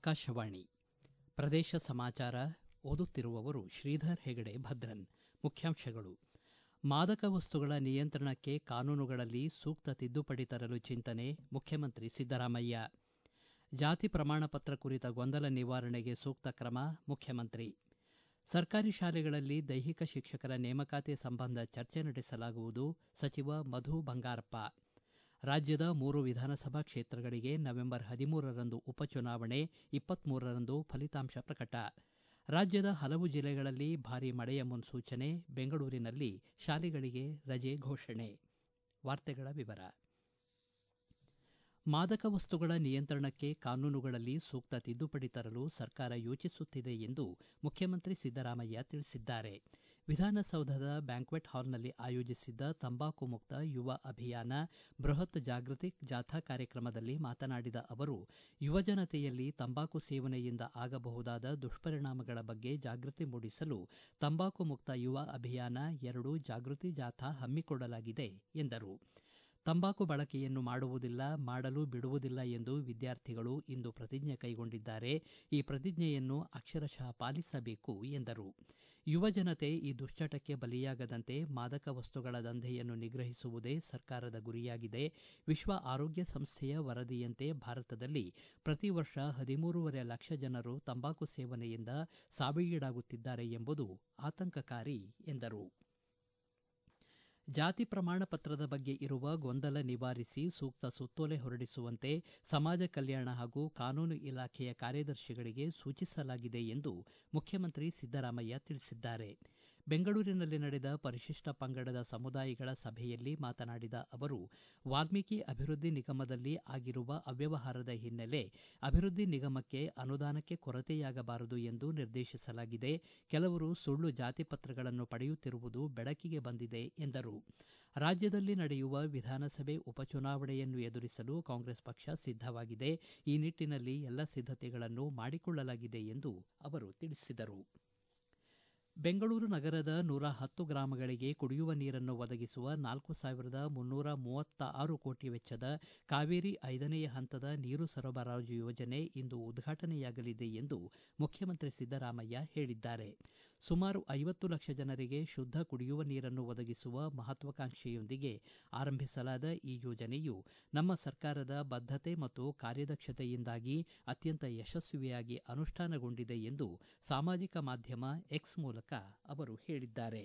ಆಕಾಶವಾಣಿ ಪ್ರದೇಶ ಸಮಾಚಾರ ಓದುತ್ತಿರುವವರು ಶ್ರೀಧರ್ ಹೆಗಡೆ ಭದ್ರನ್ ಮುಖ್ಯಾಂಶಗಳು ಮಾದಕ ವಸ್ತುಗಳ ನಿಯಂತ್ರಣಕ್ಕೆ ಕಾನೂನುಗಳಲ್ಲಿ ಸೂಕ್ತ ತಿದ್ದುಪಡಿ ತರಲು ಚಿಂತನೆ ಮುಖ್ಯಮಂತ್ರಿ ಸಿದ್ದರಾಮಯ್ಯ ಜಾತಿ ಪ್ರಮಾಣ ಪತ್ರ ಕುರಿತ ಗೊಂದಲ ನಿವಾರಣೆಗೆ ಸೂಕ್ತ ಕ್ರಮ ಮುಖ್ಯಮಂತ್ರಿ ಸರ್ಕಾರಿ ಶಾಲೆಗಳಲ್ಲಿ ದೈಹಿಕ ಶಿಕ್ಷಕರ ನೇಮಕಾತಿ ಸಂಬಂಧ ಚರ್ಚೆ ನಡೆಸಲಾಗುವುದು ಸಚಿವ ಮಧು ಬಂಗಾರಪ್ಪ ರಾಜ್ಯದ ಮೂರು ವಿಧಾನಸಭಾ ಕ್ಷೇತ್ರಗಳಿಗೆ ನವೆಂಬರ್ ಹದಿಮೂರರಂದು ಉಪಚುನಾವಣೆ ಇಪ್ಪತ್ಮೂರರಂದು ಫಲಿತಾಂಶ ಪ್ರಕಟ ರಾಜ್ಯದ ಹಲವು ಜಿಲ್ಲೆಗಳಲ್ಲಿ ಭಾರೀ ಮಳೆಯ ಮುನ್ಸೂಚನೆ ಬೆಂಗಳೂರಿನಲ್ಲಿ ಶಾಲೆಗಳಿಗೆ ರಜೆ ಘೋಷಣೆ ವಾರ್ತೆಗಳ ವಿವರ ಮಾದಕ ವಸ್ತುಗಳ ನಿಯಂತ್ರಣಕ್ಕೆ ಕಾನೂನುಗಳಲ್ಲಿ ಸೂಕ್ತ ತಿದ್ದುಪಡಿ ತರಲು ಸರ್ಕಾರ ಯೋಚಿಸುತ್ತಿದೆ ಎಂದು ಮುಖ್ಯಮಂತ್ರಿ ಸಿದ್ದರಾಮಯ್ಯ ತಿಳಿಸಿದ್ದಾರೆ ವಿಧಾನಸೌಧದ ಬ್ಯಾಂಕ್ವೆಟ್ ಹಾಲ್ನಲ್ಲಿ ಆಯೋಜಿಸಿದ್ದ ತಂಬಾಕು ಮುಕ್ತ ಯುವ ಅಭಿಯಾನ ಬೃಹತ್ ಜಾಗೃತಿ ಜಾಥಾ ಕಾರ್ಯಕ್ರಮದಲ್ಲಿ ಮಾತನಾಡಿದ ಅವರು ಯುವಜನತೆಯಲ್ಲಿ ತಂಬಾಕು ಸೇವನೆಯಿಂದ ಆಗಬಹುದಾದ ದುಷ್ಪರಿಣಾಮಗಳ ಬಗ್ಗೆ ಜಾಗೃತಿ ಮೂಡಿಸಲು ತಂಬಾಕು ಮುಕ್ತ ಯುವ ಅಭಿಯಾನ ಎರಡು ಜಾಗೃತಿ ಜಾಥಾ ಹಮ್ಮಿಕೊಳ್ಳಲಾಗಿದೆ ಎಂದರು ತಂಬಾಕು ಬಳಕೆಯನ್ನು ಮಾಡುವುದಿಲ್ಲ ಮಾಡಲು ಬಿಡುವುದಿಲ್ಲ ಎಂದು ವಿದ್ಯಾರ್ಥಿಗಳು ಇಂದು ಪ್ರತಿಜ್ಞೆ ಕೈಗೊಂಡಿದ್ದಾರೆ ಈ ಪ್ರತಿಜ್ಞೆಯನ್ನು ಅಕ್ಷರಶಃ ಪಾಲಿಸಬೇಕು ಎಂದರು ಯುವಜನತೆ ಈ ದುಶ್ಚಟಕ್ಕೆ ಬಲಿಯಾಗದಂತೆ ಮಾದಕ ವಸ್ತುಗಳ ದಂಧೆಯನ್ನು ನಿಗ್ರಹಿಸುವುದೇ ಸರ್ಕಾರದ ಗುರಿಯಾಗಿದೆ ವಿಶ್ವ ಆರೋಗ್ಯ ಸಂಸ್ಥೆಯ ವರದಿಯಂತೆ ಭಾರತದಲ್ಲಿ ಪ್ರತಿ ವರ್ಷ ಹದಿಮೂರೂವರೆ ಲಕ್ಷ ಜನರು ತಂಬಾಕು ಸೇವನೆಯಿಂದ ಸಾವಿಗೀಡಾಗುತ್ತಿದ್ದಾರೆ ಎಂಬುದು ಆತಂಕಕಾರಿ ಎಂದರು ಜಾತಿ ಪ್ರಮಾಣ ಪತ್ರದ ಬಗ್ಗೆ ಇರುವ ಗೊಂದಲ ನಿವಾರಿಸಿ ಸೂಕ್ತ ಸುತ್ತೋಲೆ ಹೊರಡಿಸುವಂತೆ ಸಮಾಜ ಕಲ್ಯಾಣ ಹಾಗೂ ಕಾನೂನು ಇಲಾಖೆಯ ಕಾರ್ಯದರ್ಶಿಗಳಿಗೆ ಸೂಚಿಸಲಾಗಿದೆ ಎಂದು ಮುಖ್ಯಮಂತ್ರಿ ಸಿದ್ದರಾಮಯ್ಯ ತಿಳಿಸಿದ್ದಾರೆ ಬೆಂಗಳೂರಿನಲ್ಲಿ ನಡೆದ ಪರಿಶಿಷ್ಟ ಪಂಗಡದ ಸಮುದಾಯಗಳ ಸಭೆಯಲ್ಲಿ ಮಾತನಾಡಿದ ಅವರು ವಾಲ್ಮೀಕಿ ಅಭಿವೃದ್ಧಿ ನಿಗಮದಲ್ಲಿ ಆಗಿರುವ ಅವ್ಯವಹಾರದ ಹಿನ್ನೆಲೆ ಅಭಿವೃದ್ಧಿ ನಿಗಮಕ್ಕೆ ಅನುದಾನಕ್ಕೆ ಕೊರತೆಯಾಗಬಾರದು ಎಂದು ನಿರ್ದೇಶಿಸಲಾಗಿದೆ ಕೆಲವರು ಸುಳ್ಳು ಜಾತಿ ಪತ್ರಗಳನ್ನು ಪಡೆಯುತ್ತಿರುವುದು ಬೆಳಕಿಗೆ ಬಂದಿದೆ ಎಂದರು ರಾಜ್ಯದಲ್ಲಿ ನಡೆಯುವ ವಿಧಾನಸಭೆ ಉಪಚುನಾವಣೆಯನ್ನು ಎದುರಿಸಲು ಕಾಂಗ್ರೆಸ್ ಪಕ್ಷ ಸಿದ್ದವಾಗಿದೆ ಈ ನಿಟ್ಟನಲ್ಲಿ ಎಲ್ಲ ಸಿದ್ದತೆಗಳನ್ನು ಮಾಡಿಕೊಳ್ಳಲಾಗಿದೆ ಎಂದು ಅವರು ತಿಳಿಸಿದರು ಬೆಂಗಳೂರು ನಗರದ ನೂರ ಹತ್ತು ಗ್ರಾಮಗಳಿಗೆ ಕುಡಿಯುವ ನೀರನ್ನು ಒದಗಿಸುವ ನಾಲ್ಕು ಸಾವಿರದ ಮುನ್ನೂರ ಮೂವತ್ತ ಆರು ಕೋಟಿ ವೆಚ್ಚದ ಕಾವೇರಿ ಐದನೆಯ ಹಂತದ ನೀರು ಸರಬರಾಜು ಯೋಜನೆ ಇಂದು ಉದ್ಘಾಟನೆಯಾಗಲಿದೆ ಎಂದು ಮುಖ್ಯಮಂತ್ರಿ ಸಿದ್ದರಾಮಯ್ಯ ಹೇಳಿದ್ದಾರೆ ಸುಮಾರು ಐವತ್ತು ಲಕ್ಷ ಜನರಿಗೆ ಶುದ್ಧ ಕುಡಿಯುವ ನೀರನ್ನು ಒದಗಿಸುವ ಮಹತ್ವಾಕಾಂಕ್ಷೆಯೊಂದಿಗೆ ಆರಂಭಿಸಲಾದ ಈ ಯೋಜನೆಯು ನಮ್ಮ ಸರ್ಕಾರದ ಬದ್ಧತೆ ಮತ್ತು ಕಾರ್ಯದಕ್ಷತೆಯಿಂದಾಗಿ ಅತ್ಯಂತ ಯಶಸ್ವಿಯಾಗಿ ಅನುಷ್ಠಾನಗೊಂಡಿದೆ ಎಂದು ಸಾಮಾಜಿಕ ಮಾಧ್ಯಮ ಎಕ್ಸ್ ಮೂಲಕ ಅವರು ಹೇಳಿದ್ದಾರೆ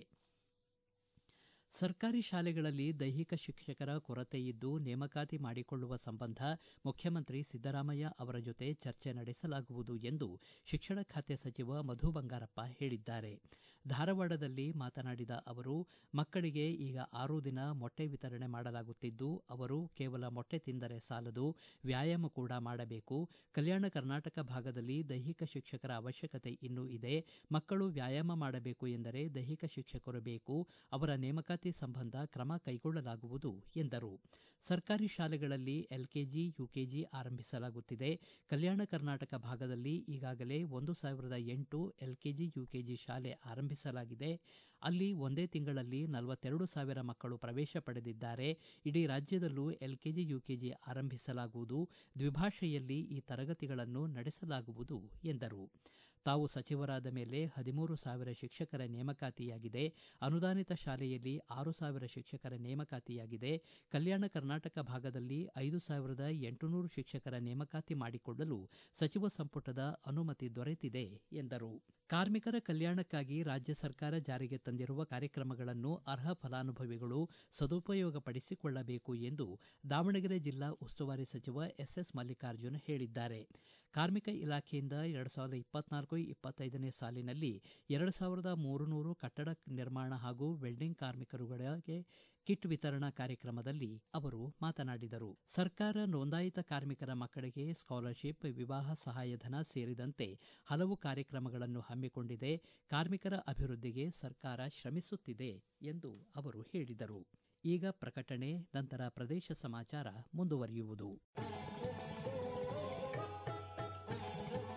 ಸರ್ಕಾರಿ ಶಾಲೆಗಳಲ್ಲಿ ದೈಹಿಕ ಶಿಕ್ಷಕರ ಕೊರತೆಯಿದ್ದು ನೇಮಕಾತಿ ಮಾಡಿಕೊಳ್ಳುವ ಸಂಬಂಧ ಮುಖ್ಯಮಂತ್ರಿ ಸಿದ್ದರಾಮಯ್ಯ ಅವರ ಜೊತೆ ಚರ್ಚೆ ನಡೆಸಲಾಗುವುದು ಎಂದು ಶಿಕ್ಷಣ ಖಾತೆ ಸಚಿವ ಮಧು ಬಂಗಾರಪ್ಪ ಹೇಳಿದ್ದಾರೆ ಧಾರವಾಡದಲ್ಲಿ ಮಾತನಾಡಿದ ಅವರು ಮಕ್ಕಳಿಗೆ ಈಗ ಆರು ದಿನ ಮೊಟ್ಟೆ ವಿತರಣೆ ಮಾಡಲಾಗುತ್ತಿದ್ದು ಅವರು ಕೇವಲ ಮೊಟ್ಟೆ ತಿಂದರೆ ಸಾಲದು ವ್ಯಾಯಾಮ ಕೂಡ ಮಾಡಬೇಕು ಕಲ್ಯಾಣ ಕರ್ನಾಟಕ ಭಾಗದಲ್ಲಿ ದೈಹಿಕ ಶಿಕ್ಷಕರ ಅವಶ್ಯಕತೆ ಇನ್ನೂ ಇದೆ ಮಕ್ಕಳು ವ್ಯಾಯಾಮ ಮಾಡಬೇಕು ಎಂದರೆ ದೈಹಿಕ ಶಿಕ್ಷಕರು ಬೇಕು ಅವರ ನೇಮಕಾತಿ ಸಂಬಂಧ ಕ್ರಮ ಕೈಗೊಳ್ಳಲಾಗುವುದು ಎಂದರು ಸರ್ಕಾರಿ ಶಾಲೆಗಳಲ್ಲಿ ಎಲ್ಕೆಜಿ ಯುಕೆಜಿ ಆರಂಭಿಸಲಾಗುತ್ತಿದೆ ಕಲ್ಯಾಣ ಕರ್ನಾಟಕ ಭಾಗದಲ್ಲಿ ಈಗಾಗಲೇ ಒಂದು ಸಾವಿರದ ಎಂಟು ಎಲ್ಕೆಜಿ ಯುಕೆಜಿ ಶಾಲೆ ಆರಂಭಿಸಲಾಗಿದೆ ಅಲ್ಲಿ ಒಂದೇ ತಿಂಗಳಲ್ಲಿ ನಲವತ್ತೆರಡು ಸಾವಿರ ಮಕ್ಕಳು ಪ್ರವೇಶ ಪಡೆದಿದ್ದಾರೆ ಇಡೀ ರಾಜ್ಯದಲ್ಲೂ ಎಲ್ಕೆಜಿ ಯುಕೆಜಿ ಆರಂಭಿಸಲಾಗುವುದು ದ್ವಿಭಾಷೆಯಲ್ಲಿ ಈ ತರಗತಿಗಳನ್ನು ನಡೆಸಲಾಗುವುದು ಎಂದರು ತಾವು ಸಚಿವರಾದ ಮೇಲೆ ಹದಿಮೂರು ಸಾವಿರ ಶಿಕ್ಷಕರ ನೇಮಕಾತಿಯಾಗಿದೆ ಅನುದಾನಿತ ಶಾಲೆಯಲ್ಲಿ ಆರು ಸಾವಿರ ಶಿಕ್ಷಕರ ನೇಮಕಾತಿಯಾಗಿದೆ ಕಲ್ಯಾಣ ಕರ್ನಾಟಕ ಭಾಗದಲ್ಲಿ ಐದು ಸಾವಿರದ ಎಂಟುನೂರು ಶಿಕ್ಷಕರ ನೇಮಕಾತಿ ಮಾಡಿಕೊಳ್ಳಲು ಸಚಿವ ಸಂಪುಟದ ಅನುಮತಿ ದೊರೆತಿದೆ ಎಂದರು ಕಾರ್ಮಿಕರ ಕಲ್ಯಾಣಕ್ಕಾಗಿ ರಾಜ್ಯ ಸರ್ಕಾರ ಜಾರಿಗೆ ತಂದಿರುವ ಕಾರ್ಯಕ್ರಮಗಳನ್ನು ಅರ್ಹ ಫಲಾನುಭವಿಗಳು ಸದುಪಯೋಗಪಡಿಸಿಕೊಳ್ಳಬೇಕು ಎಂದು ದಾವಣಗೆರೆ ಜಿಲ್ಲಾ ಉಸ್ತುವಾರಿ ಸಚಿವ ಎಸ್ ಎಸ್ ಮಲ್ಲಿಕಾರ್ಜುನ್ ಹೇಳಿದ್ದಾರೆ ಕಾರ್ಮಿಕ ಇಲಾಖೆಯಿಂದ ಎರಡು ಸಾವಿರದ ಇಪ್ಪತ್ನಾಲ್ಕು ಇಪ್ಪತ್ತೈದನೇ ಸಾಲಿನಲ್ಲಿ ಎರಡು ಸಾವಿರದ ಮೂರುನೂರು ಕಟ್ಟಡ ನಿರ್ಮಾಣ ಹಾಗೂ ವೆಲ್ಡಿಂಗ್ ಕಾರ್ಮಿಕರುಗಳಿಗೆ ಕಿಟ್ ವಿತರಣಾ ಕಾರ್ಯಕ್ರಮದಲ್ಲಿ ಅವರು ಮಾತನಾಡಿದರು ಸರ್ಕಾರ ನೋಂದಾಯಿತ ಕಾರ್ಮಿಕರ ಮಕ್ಕಳಿಗೆ ಸ್ಕಾಲರ್ಶಿಪ್ ವಿವಾಹ ಸಹಾಯಧನ ಸೇರಿದಂತೆ ಹಲವು ಕಾರ್ಯಕ್ರಮಗಳನ್ನು ಹಮ್ಮಿಕೊಂಡಿದೆ ಕಾರ್ಮಿಕರ ಅಭಿವೃದ್ಧಿಗೆ ಸರ್ಕಾರ ಶ್ರಮಿಸುತ್ತಿದೆ ಎಂದು ಅವರು ಹೇಳಿದರು ಈಗ ಪ್ರಕಟಣೆ ನಂತರ ಪ್ರದೇಶ ಸಮಾಚಾರ ಮುಂದುವರಿಯುವುದು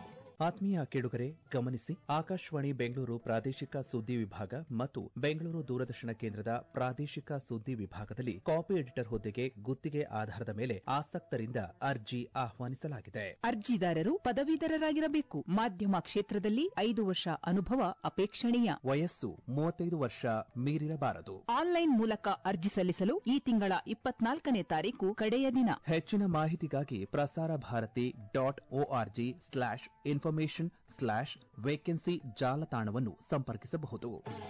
ಆತ್ಮೀಯ ಕೇಳುಗರೆ ಗಮನಿಸಿ ಆಕಾಶವಾಣಿ ಬೆಂಗಳೂರು ಪ್ರಾದೇಶಿಕ ಸುದ್ದಿ ವಿಭಾಗ ಮತ್ತು ಬೆಂಗಳೂರು ದೂರದರ್ಶನ ಕೇಂದ್ರದ ಪ್ರಾದೇಶಿಕ ಸುದ್ದಿ ವಿಭಾಗದಲ್ಲಿ ಕಾಪಿ ಎಡಿಟರ್ ಹುದ್ದೆಗೆ ಗುತ್ತಿಗೆ ಆಧಾರದ ಮೇಲೆ ಆಸಕ್ತರಿಂದ ಅರ್ಜಿ ಆಹ್ವಾನಿಸಲಾಗಿದೆ ಅರ್ಜಿದಾರರು ಪದವೀಧರರಾಗಿರಬೇಕು ಮಾಧ್ಯಮ ಕ್ಷೇತ್ರದಲ್ಲಿ ಐದು ವರ್ಷ ಅನುಭವ ಅಪೇಕ್ಷಣೀಯ ವಯಸ್ಸು ಮೂವತ್ತೈದು ವರ್ಷ ಮೀರಿರಬಾರದು ಆನ್ಲೈನ್ ಮೂಲಕ ಅರ್ಜಿ ಸಲ್ಲಿಸಲು ಈ ತಿಂಗಳ ಇಪ್ಪತ್ನಾಲ್ಕನೇ ತಾರೀಕು ಕಡೆಯ ದಿನ ಹೆಚ್ಚಿನ ಮಾಹಿತಿಗಾಗಿ Prasar Bharati dot O R G slash information slash vacancy ಜಾಲತಾಣವನ್ನು ಸಂಪರ್ಕಿಸಬಹುದು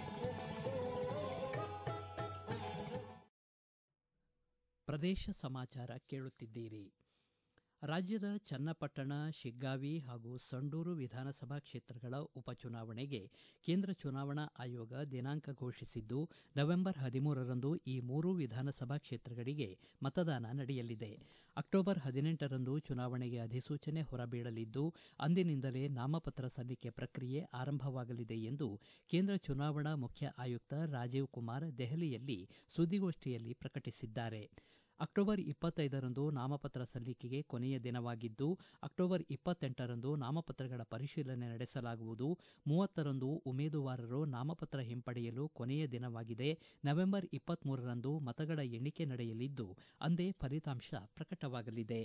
ಪ್ರದೇಶ ಸಮಾಚಾರ ಕೇಳುತ್ತಿದ್ದೀರಿ ರಾಜ್ಯದ ಚನ್ನಪಟ್ಟಣ ಶಿಗ್ಗಾವಿ ಹಾಗೂ ಸಂಡೂರು ವಿಧಾನಸಭಾ ಕ್ಷೇತ್ರಗಳ ಉಪಚುನಾವಣೆಗೆ ಕೇಂದ್ರ ಚುನಾವಣಾ ಆಯೋಗ ದಿನಾಂಕ ಘೋಷಿಸಿದ್ದು ನವೆಂಬರ್ ಹದಿಮೂರರಂದು ಈ ಮೂರು ವಿಧಾನಸಭಾ ಕ್ಷೇತ್ರಗಳಿಗೆ ಮತದಾನ ನಡೆಯಲಿದೆ ಅಕ್ಟೋಬರ್ ಹದಿನೆಂಟರಂದು ಚುನಾವಣೆಗೆ ಅಧಿಸೂಚನೆ ಹೊರಬೀಳಲಿದ್ದು ಅಂದಿನಿಂದಲೇ ನಾಮಪತ್ರ ಸಲ್ಲಿಕೆ ಪ್ರಕ್ರಿಯೆ ಆರಂಭವಾಗಲಿದೆ ಎಂದು ಕೇಂದ್ರ ಚುನಾವಣಾ ಮುಖ್ಯ ಆಯುಕ್ತ ರಾಜೀವ್ ಕುಮಾರ್ ದೆಹಲಿಯಲ್ಲಿ ಸುದ್ದಿಗೋಷ್ಠಿಯಲ್ಲಿ ಪ್ರಕಟಿಸಿದ್ದಾರೆ ಅಕ್ಟೋಬರ್ ಇಪ್ಪತ್ತೈದರಂದು ನಾಮಪತ್ರ ಸಲ್ಲಿಕೆಗೆ ಕೊನೆಯ ದಿನವಾಗಿದ್ದು ಅಕ್ಟೋಬರ್ ಇಪ್ಪತ್ತೆಂಟರಂದು ನಾಮಪತ್ರಗಳ ಪರಿಶೀಲನೆ ನಡೆಸಲಾಗುವುದು ಮೂವತ್ತರಂದು ಉಮೇದುವಾರರು ನಾಮಪತ್ರ ಹಿಂಪಡೆಯಲು ಕೊನೆಯ ದಿನವಾಗಿದೆ ನವೆಂಬರ್ ಇಪ್ಪತ್ಮೂರರಂದು ಮತಗಳ ಎಣಿಕೆ ನಡೆಯಲಿದ್ದು ಅಂದೇ ಫಲಿತಾಂಶ ಪ್ರಕಟವಾಗಲಿದೆ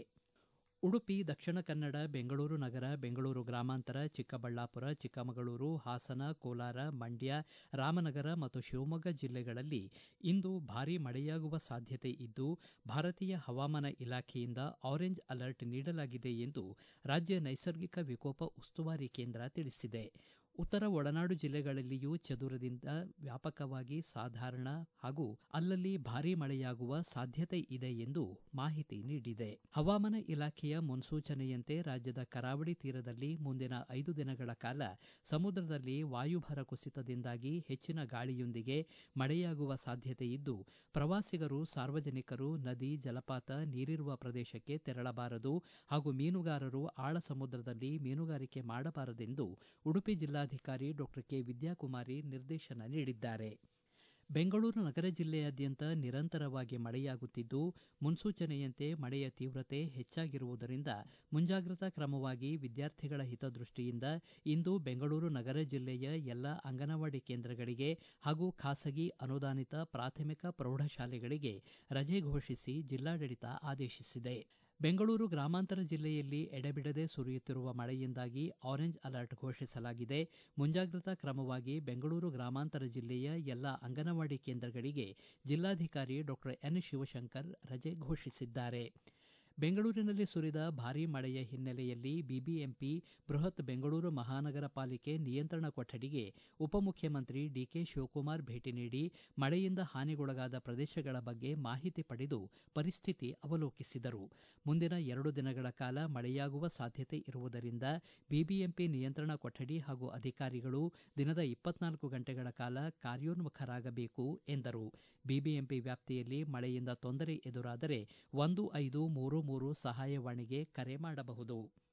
ಉಡುಪಿ ದಕ್ಷಿಣ ಕನ್ನಡ ಬೆಂಗಳೂರು ನಗರ ಬೆಂಗಳೂರು ಗ್ರಾಮಾಂತರ ಚಿಕ್ಕಬಳ್ಳಾಪುರ ಚಿಕ್ಕಮಗಳೂರು ಹಾಸನ ಕೋಲಾರ ಮಂಡ್ಯ ರಾಮನಗರ ಮತ್ತು ಶಿವಮೊಗ್ಗ ಜಿಲ್ಲೆಗಳಲ್ಲಿ ಇಂದು ಭಾರೀ ಮಳೆಯಾಗುವ ಸಾಧ್ಯತೆ ಇದ್ದು ಭಾರತೀಯ ಹವಾಮಾನ ಇಲಾಖೆಯಿಂದ ಆರೆಂಜ್ ಅಲರ್ಟ್ ನೀಡಲಾಗಿದೆ ಎಂದು ರಾಜ್ಯ ನೈಸರ್ಗಿಕ ವಿಕೋಪ ಉಸ್ತುವಾರಿ ಕೇಂದ್ರ ತಿಳಿಸಿದೆ ಉತ್ತರ ಒಳನಾಡು ಜಿಲ್ಲೆಗಳಲ್ಲಿಯೂ ಚದುರದಿಂದ ವ್ಯಾಪಕವಾಗಿ ಸಾಧಾರಣ ಹಾಗೂ ಅಲ್ಲಲ್ಲಿ ಭಾರೀ ಮಳೆಯಾಗುವ ಸಾಧ್ಯತೆ ಇದೆ ಎಂದು ಮಾಹಿತಿ ನೀಡಿದೆ ಹವಾಮಾನ ಇಲಾಖೆಯ ಮುನ್ಸೂಚನೆಯಂತೆ ರಾಜ್ಯದ ಕರಾವಳಿ ತೀರದಲ್ಲಿ ಮುಂದಿನ ಐದು ದಿನಗಳ ಕಾಲ ಸಮುದ್ರದಲ್ಲಿ ವಾಯುಭಾರ ಕುಸಿತದಿಂದಾಗಿ ಹೆಚ್ಚಿನ ಗಾಳಿಯೊಂದಿಗೆ ಮಳೆಯಾಗುವ ಸಾಧ್ಯತೆ ಇದ್ದು ಪ್ರವಾಸಿಗರು ಸಾರ್ವಜನಿಕರು ನದಿ ಜಲಪಾತ ನೀರಿರುವ ಪ್ರದೇಶಕ್ಕೆ ತೆರಳಬಾರದು ಹಾಗೂ ಮೀನುಗಾರರು ಆಳ ಸಮುದ್ರದಲ್ಲಿ ಮೀನುಗಾರಿಕೆ ಮಾಡಬಾರದೆಂದು ಉಡುಪಿ ಜಿಲ್ಲಾಧಿಕಾರಿ ಡಾಕ್ಟರ್ ಕೆ ವಿದ್ಯಾಕುಮಾರಿ ನಿರ್ದೇಶನ ನೀಡಿದ್ದಾರೆ ಬೆಂಗಳೂರು ನಗರ ಜಿಲ್ಲೆಯಾದ್ಯಂತ ನಿರಂತರವಾಗಿ ಮಳೆಯಾಗುತ್ತಿದ್ದು ಮುನ್ಸೂಚನೆಯಂತೆ ಮಳೆಯ ತೀವ್ರತೆ ಹೆಚ್ಚಾಗಿರುವುದರಿಂದ ಮುಂಜಾಗ್ರತಾ ಕ್ರಮವಾಗಿ ವಿದ್ಯಾರ್ಥಿಗಳ ಹಿತದೃಷ್ಟಿಯಿಂದ ಇಂದು ಬೆಂಗಳೂರು ನಗರ ಜಿಲ್ಲೆಯ ಎಲ್ಲ ಅಂಗನವಾಡಿ ಕೇಂದ್ರಗಳಿಗೆ ಹಾಗೂ ಖಾಸಗಿ ಅನುದಾನಿತ ಪ್ರಾಥಮಿಕ ಪ್ರೌಢಶಾಲೆಗಳಿಗೆ ರಜೆ ಘೋಷಿಸಿ ಜಿಲ್ಲಾಡಳಿತ ಆದೇಶಿಸಿದೆ ಬೆಂಗಳೂರು ಗ್ರಾಮಾಂತರ ಜಿಲ್ಲೆಯಲ್ಲಿ ಎಡೆಬಿಡದೆ ಸುರಿಯುತ್ತಿರುವ ಮಳೆಯಿಂದಾಗಿ ಆರೆಂಜ್ ಅಲರ್ಟ್ ಘೋಷಿಸಲಾಗಿದೆ ಮುಂಜಾಗ್ರತಾ ಕ್ರಮವಾಗಿ ಬೆಂಗಳೂರು ಗ್ರಾಮಾಂತರ ಜಿಲ್ಲೆಯ ಎಲ್ಲ ಅಂಗನವಾಡಿ ಕೇಂದ್ರಗಳಿಗೆ ಜಿಲ್ಲಾಧಿಕಾರಿ ಡಾಕ್ಟರ್ ಎನ್ ಶಿವಶಂಕರ್ ರಜೆ ಘೋಷಿಸಿದ್ದಾರೆ ಬೆಂಗಳೂರಿನಲ್ಲಿ ಸುರಿದ ಭಾರೀ ಮಳೆಯ ಹಿನ್ನೆಲೆಯಲ್ಲಿ ಬಿಬಿಎಂಪಿ ಬೃಹತ್ ಬೆಂಗಳೂರು ಮಹಾನಗರ ಪಾಲಿಕೆ ನಿಯಂತ್ರಣ ಕೊಠಡಿಗೆ ಉಪಮುಖ್ಯಮಂತ್ರಿ ಡಿಕೆ ಶಿವಕುಮಾರ್ ಭೇಟಿ ನೀಡಿ ಮಳೆಯಿಂದ ಹಾನಿಗೊಳಗಾದ ಪ್ರದೇಶಗಳ ಬಗ್ಗೆ ಮಾಹಿತಿ ಪಡೆದು ಪರಿಸ್ಥಿತಿ ಅವಲೋಕಿಸಿದರು ಮುಂದಿನ ಎರಡು ದಿನಗಳ ಕಾಲ ಮಳೆಯಾಗುವ ಸಾಧ್ಯತೆ ಇರುವುದರಿಂದ ಬಿಬಿಎಂಪಿ ನಿಯಂತ್ರಣ ಕೊಠಡಿ ಹಾಗೂ ಅಧಿಕಾರಿಗಳು ದಿನದ ಇಪ್ಪತ್ನಾಲ್ಕು ಗಂಟೆಗಳ ಕಾಲ ಕಾರ್ಯೋನ್ಮುಖರಾಗಬೇಕು ಎಂದರು ಬಿಬಿಎಂಪಿ ವ್ಯಾಪ್ತಿಯಲ್ಲಿ ಮಳೆಯಿಂದ ತೊಂದರೆ ಎದುರಾದರೆ ಒಂದು ಐದು ಮೂರು ಮೂರು ಸಹಾಯವಾಣಿಗೆ ಕರೆ ಮಾಡಬಹುದು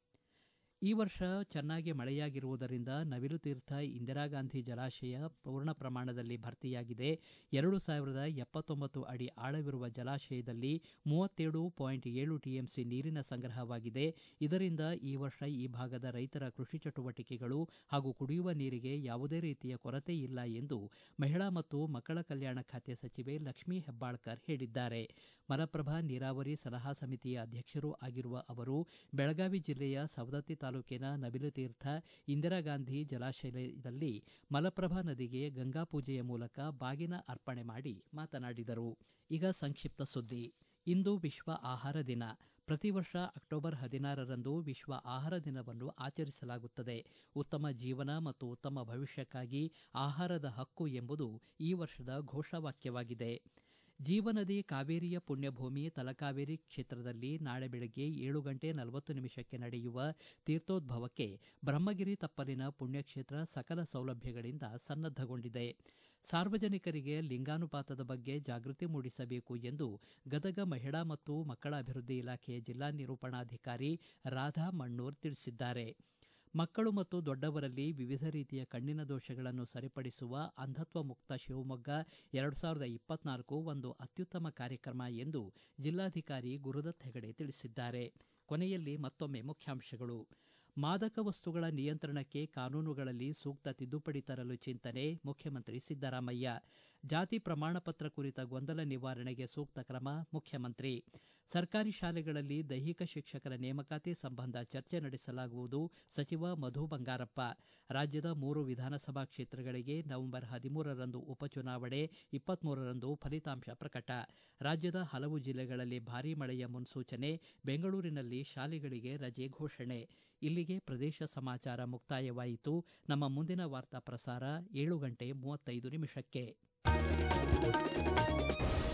ಈ ವರ್ಷ ಚೆನ್ನಾಗಿ ಮಳೆಯಾಗಿರುವುದರಿಂದ ನವಿಲುತೀರ್ಥ ಇಂದಿರಾಗಾಂಧಿ ಜಲಾಶಯ ಪೂರ್ಣ ಪ್ರಮಾಣದಲ್ಲಿ ಭರ್ತಿಯಾಗಿದೆ ಎರಡು ಸಾವಿರದ ಎಪ್ಪತ್ತೊಂಬತ್ತು ಅಡಿ ಆಳವಿರುವ ಜಲಾಶಯದಲ್ಲಿ ಮೂವತ್ತೇಳು ಪಾಯಿಂಟ್ ಏಳು ಟಿಎಂಸಿ ನೀರಿನ ಸಂಗ್ರಹವಾಗಿದೆ ಇದರಿಂದ ಈ ವರ್ಷ ಈ ಭಾಗದ ರೈತರ ಕೃಷಿ ಚಟುವಟಿಕೆಗಳು ಹಾಗೂ ಕುಡಿಯುವ ನೀರಿಗೆ ಯಾವುದೇ ರೀತಿಯ ಕೊರತೆ ಇಲ್ಲ ಎಂದು ಮಹಿಳಾ ಮತ್ತು ಮಕ್ಕಳ ಕಲ್ಯಾಣ ಖಾತೆ ಸಚಿವೆ ಲಕ್ಷ್ಮೀ ಹೆಬ್ಬಾಳ್ಕರ್ ಹೇಳಿದ್ದಾರೆ ಮಲಪ್ರಭಾ ನೀರಾವರಿ ಸಲಹಾ ಸಮಿತಿಯ ಅಧ್ಯಕ್ಷರೂ ಆಗಿರುವ ಅವರು ಬೆಳಗಾವಿ ಜಿಲ್ಲೆಯ ಸವದತ್ತಿ ತಾಲೂಕಿನ ನವಿಲುತೀರ್ಥ ಇಂದಿರಾಗಾಂಧಿ ಜಲಾಶಯದಲ್ಲಿ ಮಲಪ್ರಭಾ ನದಿಗೆ ಗಂಗಾ ಪೂಜೆಯ ಮೂಲಕ ಬಾಗಿನ ಅರ್ಪಣೆ ಮಾಡಿ ಮಾತನಾಡಿದರು ಈಗ ಸಂಕ್ಷಿಪ್ತ ಸುದ್ದಿ ಇಂದು ವಿಶ್ವ ಆಹಾರ ದಿನ ಪ್ರತಿ ವರ್ಷ ಅಕ್ಟೋಬರ್ ಹದಿನಾರರಂದು ವಿಶ್ವ ಆಹಾರ ದಿನವನ್ನು ಆಚರಿಸಲಾಗುತ್ತದೆ ಉತ್ತಮ ಜೀವನ ಮತ್ತು ಉತ್ತಮ ಭವಿಷ್ಯಕ್ಕಾಗಿ ಆಹಾರದ ಹಕ್ಕು ಎಂಬುದು ಈ ವರ್ಷದ ಘೋಷವಾಕ್ಯವಾಗಿದೆ ಜೀವನದಿ ಕಾವೇರಿಯ ಪುಣ್ಯಭೂಮಿ ತಲಕಾವೇರಿ ಕ್ಷೇತ್ರದಲ್ಲಿ ನಾಳೆ ಬೆಳಗ್ಗೆ ಏಳು ಗಂಟೆ ನಲವತ್ತು ನಿಮಿಷಕ್ಕೆ ನಡೆಯುವ ತೀರ್ಥೋದ್ಭವಕ್ಕೆ ಬ್ರಹ್ಮಗಿರಿ ತಪ್ಪಲಿನ ಪುಣ್ಯಕ್ಷೇತ್ರ ಸಕಲ ಸೌಲಭ್ಯಗಳಿಂದ ಸನ್ನದ್ದಗೊಂಡಿದೆ ಸಾರ್ವಜನಿಕರಿಗೆ ಲಿಂಗಾನುಪಾತದ ಬಗ್ಗೆ ಜಾಗೃತಿ ಮೂಡಿಸಬೇಕು ಎಂದು ಗದಗ ಮಹಿಳಾ ಮತ್ತು ಮಕ್ಕಳ ಅಭಿವೃದ್ಧಿ ಇಲಾಖೆಯ ಜಿಲ್ಲಾ ನಿರೂಪಣಾಧಿಕಾರಿ ರಾಧಾ ಮಣ್ಣೂರ್ ತಿಳಿಸಿದ್ದಾರೆ ಮಕ್ಕಳು ಮತ್ತು ದೊಡ್ಡವರಲ್ಲಿ ವಿವಿಧ ರೀತಿಯ ಕಣ್ಣಿನ ದೋಷಗಳನ್ನು ಸರಿಪಡಿಸುವ ಅಂಧತ್ವ ಮುಕ್ತ ಶಿವಮೊಗ್ಗ ಎರಡು ಸಾವಿರದ ಇಪ್ಪತ್ನಾಲ್ಕು ಒಂದು ಅತ್ಯುತ್ತಮ ಕಾರ್ಯಕ್ರಮ ಎಂದು ಜಿಲ್ಲಾಧಿಕಾರಿ ಗುರುದತ್ ಹೆಗಡೆ ತಿಳಿಸಿದ್ದಾರೆ ಕೊನೆಯಲ್ಲಿ ಮತ್ತೊಮ್ಮೆ ಮುಖ್ಯಾಂಶಗಳು ಮಾದಕ ವಸ್ತುಗಳ ನಿಯಂತ್ರಣಕ್ಕೆ ಕಾನೂನುಗಳಲ್ಲಿ ಸೂಕ್ತ ತಿದ್ದುಪಡಿ ತರಲು ಚಿಂತನೆ ಮುಖ್ಯಮಂತ್ರಿ ಸಿದ್ದರಾಮಯ್ಯ ಜಾತಿ ಪ್ರಮಾಣ ಪತ್ರ ಕುರಿತ ಗೊಂದಲ ನಿವಾರಣೆಗೆ ಸೂಕ್ತ ಕ್ರಮ ಮುಖ್ಯಮಂತ್ರಿ ಸರ್ಕಾರಿ ಶಾಲೆಗಳಲ್ಲಿ ದೈಹಿಕ ಶಿಕ್ಷಕರ ನೇಮಕಾತಿ ಸಂಬಂಧ ಚರ್ಚೆ ನಡೆಸಲಾಗುವುದು ಸಚಿವ ಮಧು ಬಂಗಾರಪ್ಪ ರಾಜ್ಯದ ಮೂರು ವಿಧಾನಸಭಾ ಕ್ಷೇತ್ರಗಳಿಗೆ ನವೆಂಬರ್ ಹದಿಮೂರರಂದು ಉಪಚುನಾವಣೆ ಇಪ್ಪತ್ಮೂರರಂದು ಫಲಿತಾಂಶ ಪ್ರಕಟ ರಾಜ್ಯದ ಹಲವು ಜಿಲ್ಲೆಗಳಲ್ಲಿ ಭಾರೀ ಮಳೆಯ ಮುನ್ಸೂಚನೆ ಬೆಂಗಳೂರಿನಲ್ಲಿ ಶಾಲೆಗಳಿಗೆ ರಜೆ ಘೋಷಣೆ ಇಲ್ಲಿಗೆ ಪ್ರದೇಶ ಸಮಾಚಾರ ಮುಕ್ತಾಯವಾಯಿತು ನಮ್ಮ ಮುಂದಿನ ವಾರ್ತಾ ಪ್ರಸಾರ ಏಳು ಗಂಟೆ ಮೂವತ್ತೈದು ನಿಮಿಷಕ್ಕೆ